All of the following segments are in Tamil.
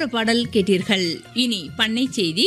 நாட்டுப்புற பாடல் கேட்டீர்கள் இனி பண்ணை செய்தி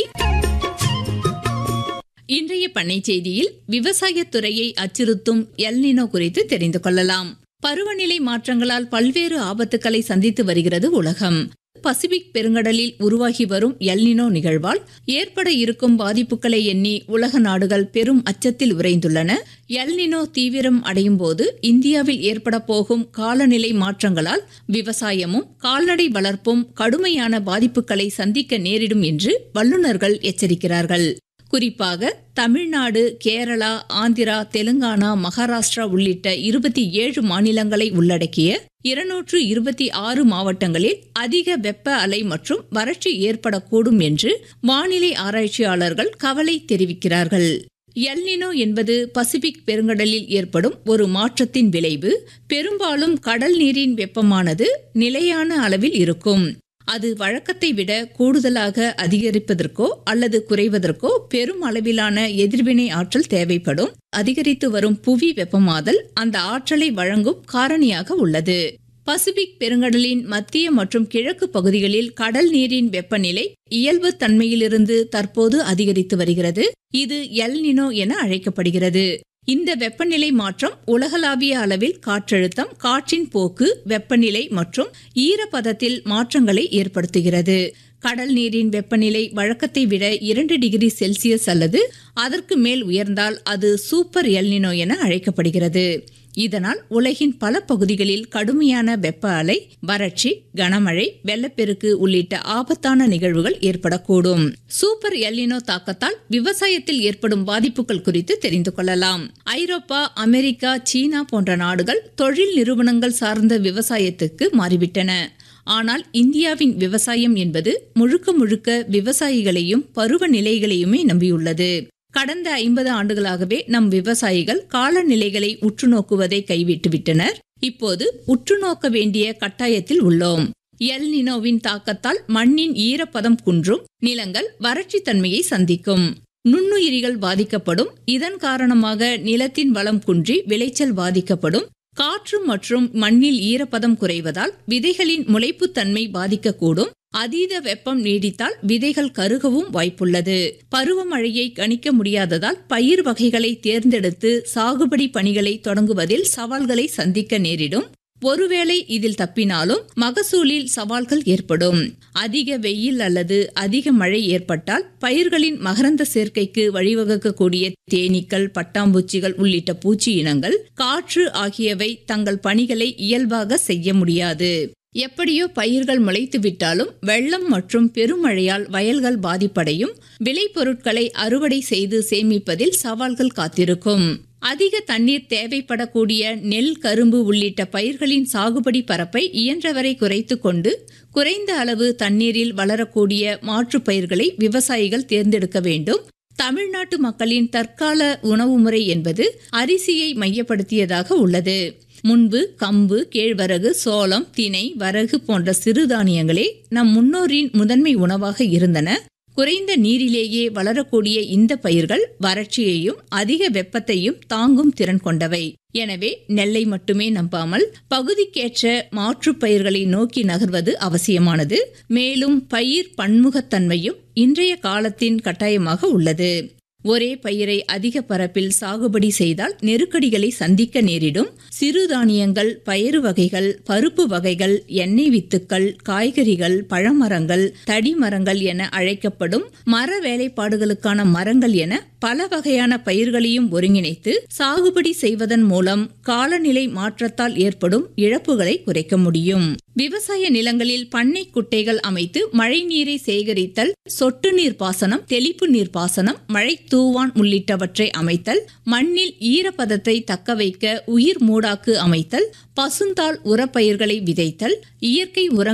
இன்றைய பண்ணை செய்தியில் விவசாயத் துறையை அச்சுறுத்தும் எல்னினோ குறித்து தெரிந்து கொள்ளலாம் பருவநிலை மாற்றங்களால் பல்வேறு ஆபத்துக்களை சந்தித்து வருகிறது உலகம் பசிபிக் பெருங்கடலில் உருவாகி வரும் எல்னினோ நிகழ்வால் ஏற்பட இருக்கும் பாதிப்புகளை எண்ணி உலக நாடுகள் பெரும் அச்சத்தில் உறைந்துள்ளன எல்னினோ தீவிரம் அடையும் போது இந்தியாவில் ஏற்பட போகும் காலநிலை மாற்றங்களால் விவசாயமும் கால்நடை வளர்ப்பும் கடுமையான பாதிப்புகளை சந்திக்க நேரிடும் என்று வல்லுநர்கள் எச்சரிக்கிறார்கள் குறிப்பாக தமிழ்நாடு கேரளா ஆந்திரா தெலுங்கானா மகாராஷ்டிரா உள்ளிட்ட இருபத்தி ஏழு மாநிலங்களை உள்ளடக்கிய இருநூற்று இருபத்தி ஆறு மாவட்டங்களில் அதிக வெப்ப அலை மற்றும் வறட்சி ஏற்படக்கூடும் என்று வானிலை ஆராய்ச்சியாளர்கள் கவலை தெரிவிக்கிறார்கள் எல்னினோ என்பது பசிபிக் பெருங்கடலில் ஏற்படும் ஒரு மாற்றத்தின் விளைவு பெரும்பாலும் கடல் நீரின் வெப்பமானது நிலையான அளவில் இருக்கும் அது வழக்கத்தை விட கூடுதலாக அதிகரிப்பதற்கோ அல்லது குறைவதற்கோ பெரும் அளவிலான எதிர்வினை ஆற்றல் தேவைப்படும் அதிகரித்து வரும் புவி வெப்பமாதல் அந்த ஆற்றலை வழங்கும் காரணியாக உள்ளது பசிபிக் பெருங்கடலின் மத்திய மற்றும் கிழக்கு பகுதிகளில் கடல் நீரின் வெப்பநிலை இயல்பு தன்மையிலிருந்து தற்போது அதிகரித்து வருகிறது இது எல் நினோ என அழைக்கப்படுகிறது இந்த வெப்பநிலை மாற்றம் உலகளாவிய அளவில் காற்றழுத்தம் காற்றின் போக்கு வெப்பநிலை மற்றும் ஈரப்பதத்தில் மாற்றங்களை ஏற்படுத்துகிறது கடல் நீரின் வெப்பநிலை வழக்கத்தை விட இரண்டு டிகிரி செல்சியஸ் அல்லது அதற்கு மேல் உயர்ந்தால் அது சூப்பர் எல்னினோ என அழைக்கப்படுகிறது இதனால் உலகின் பல பகுதிகளில் கடுமையான வெப்ப அலை வறட்சி கனமழை வெள்ளப்பெருக்கு உள்ளிட்ட ஆபத்தான நிகழ்வுகள் ஏற்படக்கூடும் சூப்பர் எல்லினோ தாக்கத்தால் விவசாயத்தில் ஏற்படும் பாதிப்புகள் குறித்து தெரிந்து கொள்ளலாம் ஐரோப்பா அமெரிக்கா சீனா போன்ற நாடுகள் தொழில் நிறுவனங்கள் சார்ந்த விவசாயத்துக்கு மாறிவிட்டன ஆனால் இந்தியாவின் விவசாயம் என்பது முழுக்க முழுக்க விவசாயிகளையும் பருவநிலைகளையுமே நம்பியுள்ளது கடந்த ஐம்பது ஆண்டுகளாகவே நம் விவசாயிகள் காலநிலைகளை உற்று நோக்குவதை கைவிட்டுவிட்டனர் இப்போது உற்று நோக்க வேண்டிய கட்டாயத்தில் உள்ளோம் எல் நினோவின் தாக்கத்தால் மண்ணின் ஈரப்பதம் குன்றும் நிலங்கள் வறட்சி தன்மையை சந்திக்கும் நுண்ணுயிரிகள் பாதிக்கப்படும் இதன் காரணமாக நிலத்தின் வளம் குன்றி விளைச்சல் பாதிக்கப்படும் காற்று மற்றும் மண்ணில் ஈரப்பதம் குறைவதால் விதைகளின் முளைப்புத்தன்மை பாதிக்கக்கூடும் அதீத வெப்பம் நீடித்தால் விதைகள் கருகவும் வாய்ப்புள்ளது பருவமழையை கணிக்க முடியாததால் பயிர் வகைகளை தேர்ந்தெடுத்து சாகுபடி பணிகளை தொடங்குவதில் சவால்களை சந்திக்க நேரிடும் ஒருவேளை இதில் தப்பினாலும் மகசூலில் சவால்கள் ஏற்படும் அதிக வெயில் அல்லது அதிக மழை ஏற்பட்டால் பயிர்களின் மகரந்த சேர்க்கைக்கு வழிவகுக்கக்கூடிய தேனீக்கள் பட்டாம்பூச்சிகள் உள்ளிட்ட பூச்சி இனங்கள் காற்று ஆகியவை தங்கள் பணிகளை இயல்பாக செய்ய முடியாது எப்படியோ பயிர்கள் முளைத்து விட்டாலும் வெள்ளம் மற்றும் பெருமழையால் வயல்கள் பாதிப்படையும் விளைபொருட்களை அறுவடை செய்து சேமிப்பதில் சவால்கள் காத்திருக்கும் அதிக தண்ணீர் தேவைப்படக்கூடிய நெல் கரும்பு உள்ளிட்ட பயிர்களின் சாகுபடி பரப்பை இயன்றவரை குறைத்து கொண்டு குறைந்த அளவு தண்ணீரில் வளரக்கூடிய மாற்றுப் பயிர்களை விவசாயிகள் தேர்ந்தெடுக்க வேண்டும் தமிழ்நாட்டு மக்களின் தற்கால உணவு முறை என்பது அரிசியை மையப்படுத்தியதாக உள்ளது முன்பு கம்பு கேழ்வரகு சோளம் தினை வரகு போன்ற சிறுதானியங்களே நம் முன்னோரின் முதன்மை உணவாக இருந்தன குறைந்த நீரிலேயே வளரக்கூடிய இந்த பயிர்கள் வறட்சியையும் அதிக வெப்பத்தையும் தாங்கும் திறன் கொண்டவை எனவே நெல்லை மட்டுமே நம்பாமல் பகுதிக்கேற்ற மாற்றுப் பயிர்களை நோக்கி நகர்வது அவசியமானது மேலும் பயிர் பன்முகத்தன்மையும் இன்றைய காலத்தின் கட்டாயமாக உள்ளது ஒரே பயிரை அதிக பரப்பில் சாகுபடி செய்தால் நெருக்கடிகளை சந்திக்க நேரிடும் சிறுதானியங்கள் பயறு வகைகள் பருப்பு வகைகள் எண்ணெய் வித்துக்கள் காய்கறிகள் பழமரங்கள் தடிமரங்கள் என அழைக்கப்படும் மர வேலைப்பாடுகளுக்கான மரங்கள் என பல வகையான பயிர்களையும் ஒருங்கிணைத்து சாகுபடி செய்வதன் மூலம் காலநிலை மாற்றத்தால் ஏற்படும் இழப்புகளை குறைக்க முடியும் விவசாய நிலங்களில் பண்ணை குட்டைகள் அமைத்து மழை நீரை சேகரித்தல் சொட்டு நீர் பாசனம் தெளிப்பு நீர் பாசனம் மழை தூவான் உள்ளிட்டவற்றை அமைத்தல் மண்ணில் ஈரப்பதத்தை தக்க வைக்க உயிர் மூடாக்கு அமைத்தல் பசுந்தாள் உரப்பயிர்களை விதைத்தல் இயற்கை உரங்கள்